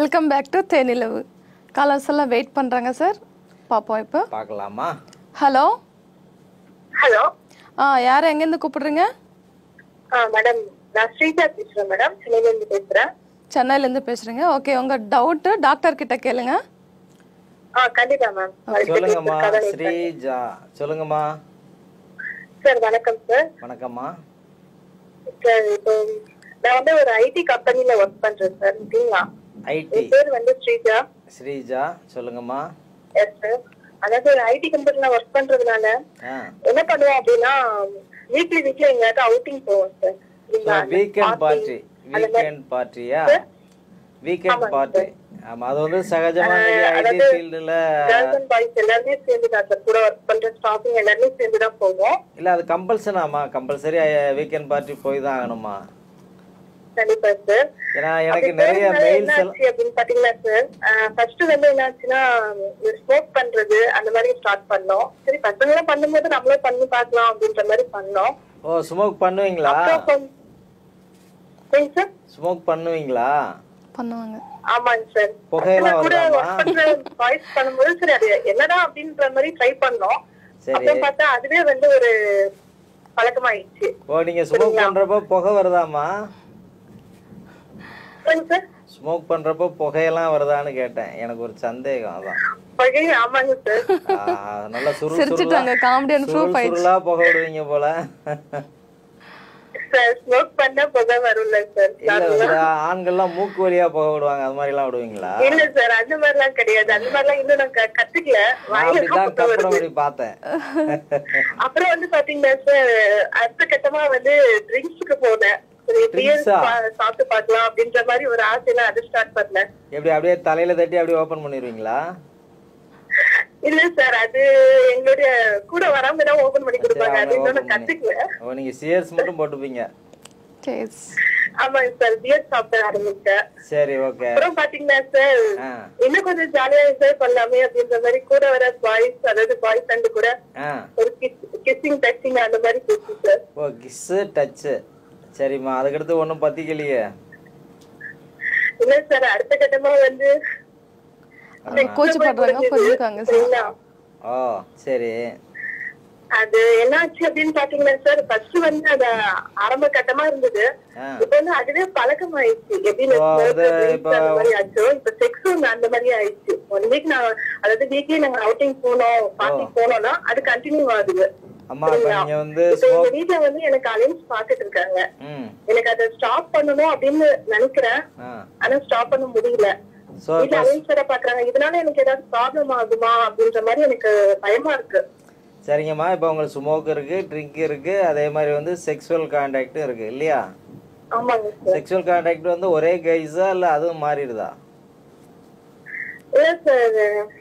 Welcome back to தேனிலவு callers எல்லாம் wait பண்ணுறாங்க சார் பார்ப்போம் இப்போ பார்க்கலாமா ஹலோ ஹலோ ஆ யார் எங்கேருந்து கூப்பிடுறீங்க மேடம் நான் ஸ்ரீஜா பேசுறேன் மேடம் சென்னையில இருந்து பேசுறேன் சென்னையிலேருந்து பேசுகிறீங்க ஓகே உங்கள் டவுட்டு டாக்டர் கிட்ட கேளுங்க ஆ கண்டிப்பா மேம் சொல்லுங்கம்மா ஸ்ரீஜா சொல்லுங்கம்மா சார் வணக்கம் சார் வணக்கம்மா சார் இப்போ நான் வந்து ஒரு ஐடி கம்பெனில ஒர்க் பண்றேன் சார் ஓகேங்களா ஐடி என் பேர் வந்து ஸ்ரீஜா ஸ்ரீஜா சொல்லுங்கம்மா எஸ் சார் அதாவது ஒரு ஐடி கம்பெனில ஒர்க் பண்றதுனால ஆ என்ன பண்ணுவோம் அப்படின்னா வீக்லி வீக்லி எங்கேயாவது அவுட்டிங் போவோம் சார் சரிங்களா? வீக்கெண்ட் party, பார்ட்டி வீக்கெண்ட் பார்ட்டியா வீக்கெண்ட் பார்ட்டி ஆமா அது வந்து சகஜமா நீங்க ஐடி ஃபீல்டுல கேர்ள்ஸ் அண்ட் பாய்ஸ் எல்லாருமே சேர்ந்து தான் சார் கூட ஒர்க் பண்ற ஸ்டாஃபிங் எல்லாருமே சேர்ந்து தான் போவோம் இல்ல அது கம்பல்சனாமா கம்பல்சரி வீக்கெண்ட் பார்ட்டி போய் தான் ஆகணுமா கண்டிப்பா சார் ஏன்னா எனக்கு அப்படி நிறைய போறதுனால மெயில்ஸ் என்ன எல்லாம் ஆச்சு அப்படின்னு பாத்தீங்கன்னா சார் ஃபர்ஸ்ட் வந்து என்ன ஆச்சுன்னா ஸ்மோக் பண்றது அந்த மாதிரி ஸ்டார்ட் பண்ணோம் சரி பசங்க எல்லாம் பண்ணும்போது நம்மளும் பண்ணி பார்க்கலாம் அப்படின்ற மாதிரி பண்ணோம் ஓ ஸ்மோக் பண்ணுவீங்களா அப்புறம் கொஞ்ச- சரிங்க சார் ஸ்மோக் பண்ணுவீங்களா பண்ணுவாங்க ஆமாங்க சார் புகையெல்லாம் பசங்க கூட வருதாமா? ஒர்க் பண்ற வாய்ஸ் பண்ணும்போது சரி அது என்னடா அப்படின்ற மாதிரி ட்ரை பண்ணோம் சரி அப்புறம் பார்த்தா அதுவே வந்து ஒரு பழக்கமாயிடுச்சு ஓ நீங்க ஸ்மோக் பண்றப்போ புகை வருதாமா சரிங்க சார் ஸ்மோக் பண்றப்போ புகையெல்லாம் வருதான்னு கேட்டேன் எனக்கு ஒரு சந்தேகம் அதான் பகை ஆமாங்க சார் ஆ, நல்லா சுருள் சிரிச்சிட்டாங்க காமெடி அண்ட் ப்ரூஃப் ஆயிடுச்சு சுருளா புகை விடுவீங்க போல சார் ஸ்மோக் பண்ணா புகை வரும்ல சார் இல்ல ஒரு ஆண்கள்லாம் மூக்கு வழியா புகை விடுவாங்க அது மாதிரி எல்லாம் விடுவீங்களா இல்ல சார் அந்த மாதிரி எல்லாம் கிடையாது அந்த மாதிரி எல்லாம் இன்னும் நான் க- கத்துக்கல நான் வாயில அப்படிதான் தான் புகை கப்படம் வருது அப்படி பார்த்தேன் அப்புறம் வந்து பாத்தீங்கன்னா சார் அடுத்த கட்டமா வந்து ட்ரிங்க்ஸ்க்கு போனேன் சரி, beer Drinks ஆ? சா- சாப்பிட்டு பார்க்கலாம் அப்படின்ற மாதிரி ஒரு ஆசையில அது ஸ்டார்ட் பண்ணேன் எப்படி அப்படியே தலையில தட்டி அப்படியே ஓபன் பண்ணிடுவீங்களா இல்ல சார் அது எங்களுடைய கூட வராம தான் ஓபன் பண்ணி கொடுப்பாங்க அது இன்னும் நான் open பண்ணி. கத்துக்கல ஓ நீங்க சியர்ஸ் மட்டும் போட்டுப்பீங்க கேஸ் ஆமாங்க சார் பியர் சாப்பிட ஆரம்பிச்சேன் சரி ஓகே அப்புறம் பாத்தீங்கன்னா சார் ஆ இன்னும் கொஞ்சம் ஜாலியா என்ஜாய் பண்ணலாமே அப்படின்ற மாதிரி கூட வர பாய்ஸ் அதாவது பாய்ஸ் ஃப்ரெண்டு கூட ஆ ஒரு கிஸ்ஸிங் டச்சிங் அந்த மாதிரி போச்சு சார் ஓ கிஸ்ஸு டச்சு சரிம்மா அதுக்கடுத்து ஒன்றும் பத்திக்கலையே இல்ல சார் அடுத்த கட்டமா வந்து கூச்சப்படுறாங்க புரிஞ்சுக்காங்க சார் சரிங்களா? ஓ சரி அது என்னாச்சு அப்படின்னு பாத்தீங்கன்னா சார் ஃபர்ஸ்ட் வந்து அது ஆரம்ப கட்டமா இருந்தது ஆ இப்ப வந்து அதுவே பழக்கம் ஆயிடுச்சு எப்படின்னு ஓ, அது smoke, drinks இப்ப- அந்த மாதிரி ஆச்சு இப்ப செக்ஸும் அந்த மாதிரி ஆயிடுச்சு ஒன் வீக் நான் அதாவது வீக்லி நாங்க அவுட்டிங் போனோம் பார்ட்டி போனோம்னா அது கண்டினியூ ஆகுது அம்மா இப்போ நீங்க வந்து இப்ப எங்க ஸ்மோக் வீட்டுல வந்து எனக்கு அலைன்ஸ் பாத்துட்டு இருக்காங்க ம் எனக்கு அதை ஸ்டாப் பண்ணணும் அப்படின்னு நினைக்கிறேன் ஆ ஆனா ஸ்டாப் பண்ண முடியல ஸோ வீட்டுல அலைன்ஸ் வேற பாக்குறாங்க இதனால எனக்கு ஏதாவது ப்ராப்ளம் ஆகுமா அப்படின்ற மாதிரி எனக்கு பயமா இருக்கு சரிங்கம்மா இப்போ உங்களுக்கு ஸ்மோக் இருக்கு ட்ரிங்க் இருக்கு அதே மாதிரி வந்து செக்ஸுவல் கான்டாக்டும் இருக்கு இல்லையா ஆமாங்க சார் செக்ஸுவல் கான்டாக்ட் வந்து ஒரே கைஸா இல்ல அதுவும் மாறிடுதா இல்ல சார்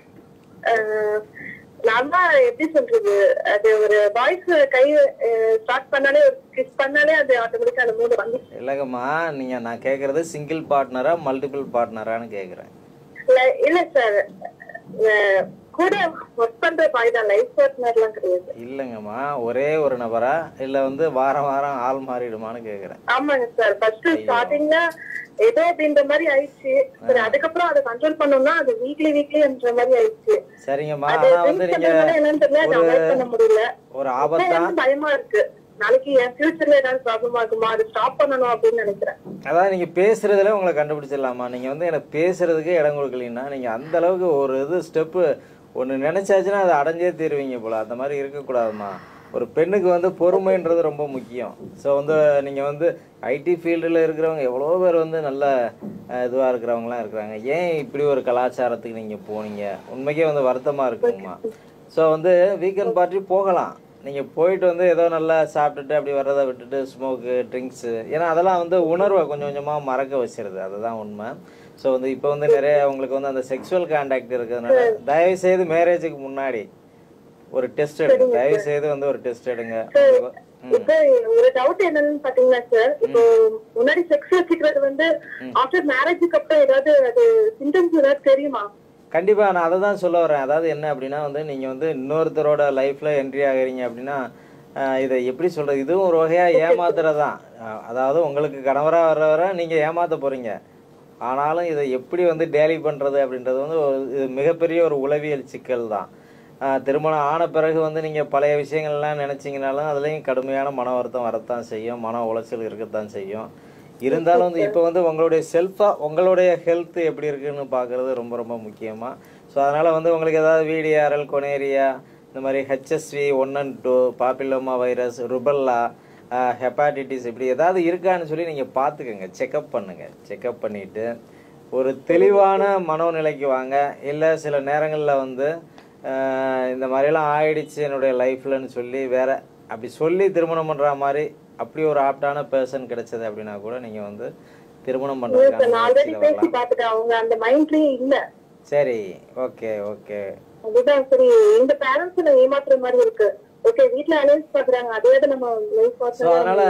நான் தான் எப்படி சொல்றது அது ஒரு வாய்ஸ் கை ஸ்டார்ட் பண்ணாலே ஒரு கிஸ் பண்ணாலே அது ஆட்டோமேட்டிக்கா அந்த மூடு வந்து இல்லைங்கம்மா நீங்க நான் கேக்குறது சிங்கிள் பார்ட்னரா மல்டிபிள் பார்ட்னரான்னு கேக்குறேன் இல்ல இல்ல சார் கூட ஒர்க் பண்ற பாய் தான் லைஃப் பார்ட்னர்லாம் கிடையாது இல்லைங்கம்மா ஒரே ஒரு நபரா இல்ல வந்து வாரம் வாரம் ஆள் மாறிடுமான்னு கேக்குறேன் ஆமாங்க சார் ஃபர்ஸ்ட் ஸ்டார்டிங்ல ஏதோ அப்படின்ற மாதிரி ஆயிடுச்சு சரி அதுக்கப்புறம் அதை கண்ட்ரோல் பண்ணோம்னா அது வீக்லி வீக்லின்ற மாதிரி ஆயிடுச்சு சரிங்கம்மா அது ஆனா வந்து drink நீங்க பண்றதுனால என்னன்னு தெரியல அதை அவாய்ட் பண்ண முடியல ஒரு இப்ப ஆபத்தா எனக்கு பயமா இருக்கு நாளைக்கு என் ஃபியூச்சர்ல ஏதாவது ப்ராப்ளம் ஆகுமா அது ஸ்டாப் பண்ணணும் அப்படின்னு நினைக்கிறேன் அதாவது நீங்க பேசுறதுல உங்களை கண்டுபிடிச்சிடலாமா நீங்க வந்து எனக்கு பேசுறதுக்கு இடம் கொடுக்கலீங்கன்னா நீங்க அந்த அளவுக்கு ஒரு இது ஸ்டெப்பு ஒன்று நினைச்சாச்சுன்னா அதை அடைஞ்சே தீருவீங்க போல அந்த மாதிரி இருக்கக்கூடாதுமா ஒரு பெண்ணுக்கு வந்து பொறுமைன்றது ரொம்ப முக்கியம் ஸோ வந்து நீங்கள் வந்து ஐடி ஃபீல்டில் இருக்கிறவங்க எவ்வளோ பேர் வந்து நல்ல இதுவாக இருக்கிறவங்களாம் இருக்கிறாங்க ஏன் இப்படி ஒரு கலாச்சாரத்துக்கு நீங்கள் போனீங்க உண்மைக்கே வந்து வருத்தமாக இருக்குங்கம்மா ஸோ வந்து வீக்கெண்ட் பார்ட்டி போகலாம் நீங்கள் போயிட்டு வந்து ஏதோ நல்லா சாப்பிட்டுட்டு அப்படி வர்றதை விட்டுட்டு ஸ்மோக்கு ட்ரிங்க்ஸு ஏன்னா அதெல்லாம் வந்து உணர்வை கொஞ்சம் கொஞ்சமாக மறக்க வச்சிருது அதுதான் உண்மை ஸோ வந்து இப்போ வந்து நிறைய உங்களுக்கு வந்து அந்த செக்ஷுவல் கான்டாக்ட் இருக்கிறதுனால தயவு செய்து மேரேஜுக்கு முன்னாடி ஒரு டெஸ்ட் எடுங்க தயவு செய்து வந்து ஒரு டெஸ்ட் எடுங்க உங்களுக்கு- ம். இப்ப ஒரு டவுட் என்னன்னு பாத்தீங்கன்னா சார் இப்போ முன்னாடி செக்ஸ் வச்சுக்கிறது வந்து ஆஃப்டர் மேரேஜுக்கு அப்புறம் ஏதாவது அது சிம்டம்ஸ் ஏதாவது தெரியுமா கண்டிப்பா நான் அதை தான் சொல்ல வரேன் அதாவது என்ன அப்படின்னா வந்து நீங்க வந்து இன்னொருத்தரோட லைஃப்ல என்ட்ரி ஆகுறீங்க அப்படின்னா ஆஹ் இதை எப்படி சொல்றது இதுவும் ஒரு வகையா ஏமாத்துறதுதான் ஆஹ் அதாவது உங்களுக்கு கணவரா வர வர நீங்க ஏமாத்த போறீங்க ஆனாலும் இதை எப்படி வந்து டேலி பண்ணுறது அப்படின்றது வந்து ஒரு இது மிகப்பெரிய ஒரு உளவியல் சிக்கல் தான் ஆஹ் திருமணம் ஆன பிறகு வந்து நீங்கள் பழைய விஷயங்கள்லாம் நினச்சிங்கனாலும் அதுலேயும் கடுமையான மன வருத்தம் வரத்தான் செய்யும் மன உளைச்சல் இருக்கத்தான் செய்யும் இருந்தாலும் வந்து இப்போ வந்து உங்களுடைய செல்ஃபாக உங்களுடைய ஹெல்த் எப்படி இருக்குன்னு பார்க்குறது ரொம்ப ரொம்ப முக்கியமாக ஸோ அதனால் வந்து உங்களுக்கு ஏதாவது வீடிஆர்எல் கொனேரியா இந்த மாதிரி HSV one and two papilloma virus rubella hepatitis இப்படி ஏதாவது இருக்கான்னு சொல்லி நீங்கள் பார்த்துக்கோங்க செக்கப் பண்ணுங்கள் செக்கப் பண்ணிவிட்டு ஒரு தெளிவான மனோநிலைக்கு வாங்க இல்லை சில நேரங்களில் வந்து ஆஹ் இந்த மாதிரிலாம் ஆயிடுச்சு என்னுடைய லைஃப்லன்னு சொல்லி வேற அப்படி சொல்லி திருமணம் பண்ணுற மாதிரி அப்படி ஒரு ஆப்டான பர்சன் கிடைச்சது அப்படின்னா கூட நீங்கள் வந்து திருமணம் நான் பண்ணுறதுக்கான ஆல்ரெடி முயற்சியில பேசி வரலாம் பாத்துட்டேன் அவங்க அந்த மைண்ட்லயே இல்ல சரி ஓகே ஓகே அதுதான் சரி எங்க பேரண்ட்ஸ் நான் ஏமாத்துற மாதிரி இருக்கு ஓகே வீட்ல அலைன்ஸ் பாக்குறாங்க அதே நம்ம லைஃப் So, அதனால,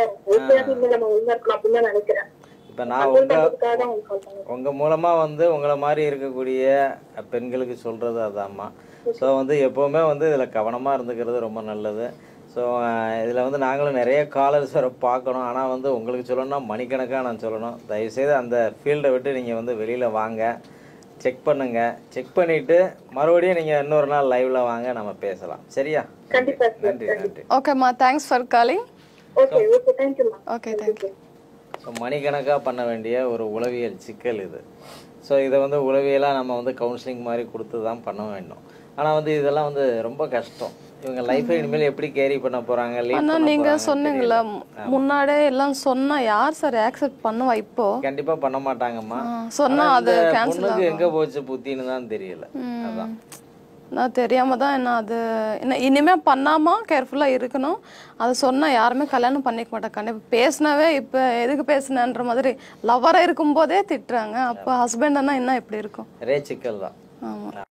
இன்னும் நம்ம ஒழுங்கா இருக்கலாம் அப்படின்னு தான் நினைக்கிறேன் இப்போ நான் உங்கள் அதுக்காக தான் உங்களுக்கு கால் பண்ணேன் உங்கள் மூலமாக வந்து உங்களை மாதிரி இருக்கக்கூடிய பெண்களுக்கு சொல்கிறது அதாம்மா ஸோ வந்து எப்போவுமே வந்து இதில் கவனமாக இருந்துக்கிறது ரொம்ப நல்லது ஸோ இதில் வந்து நாங்களும் நிறைய காலர்ஸ் வர பார்க்கணும் ஆனால் வந்து உங்களுக்கு சொல்லணும்னா மணிக்கணக்காக நான் சொல்லணும் தயவுசெய்து அந்த ஃபீல்டை விட்டு நீங்கள் வந்து வெளியில் வாங்க செக் பண்ணுங்க செக் பண்ணிவிட்டு மறுபடியும் நீங்கள் இன்னொரு நாள் லைவில் வாங்க நம்ம பேசலாம் சரியா கண்டிப்பா sir, நன்றி நன்றி ஓகேம்மா thanks for calling okay okay தேங்க்யூமா ஓகே தேங்க்யூ ஸோ மணிக்கணக்காக பண்ண வேண்டிய ஒரு உளவியல் சிக்கல் இது ஸோ இதை வந்து உளவியலாக நம்ம வந்து கவுன்சிலிங் மாதிரி கொடுத்து தான் பண்ண வேண்டும் ஆனால் வந்து இதெல்லாம் வந்து ரொம்ப கஷ்டம் இவங்க லைஃப்பை இனிமேல் எப்படி கேரி பண்ண போகிறாங்க லீட் ஆனா பண்ண நீங்க போறாங்கன்னு சொன்னீங்கல்ல தெரியல. முன்னாடியே எல்லாம் சொன்னா யார் சார் ஆக்செப்ட் பண்ணுவா இப்போ கண்டிப்பா பண்ண மாட்டாங்கம்மா ஆ, சொன்னா ஆனா அது இந்த cancel பொண்ணுக்கு ஆகும். எங்க போச்சு புத்தின்னு தான் தெரியல அதான் நான் தெரியாம தான் என்ன அது என்ன இனிமே பண்ணாம கேர்ஃபுல்லா இருக்கணும் அது சொன்னா யாருமே கல்யாணம் பண்ணிக்க மாட்டாங்க கண்டிப்பா பேசினாவே இப்ப எதுக்கு பேசினன்ற மாதிரி லவ்வரா இருக்கும் போதே திட்டுறாங்க அப்ப ஹஸ்பண்ட்னா என்ன இப்படி இருக்கும் நிறைய சிக்கல் தான் ஆமா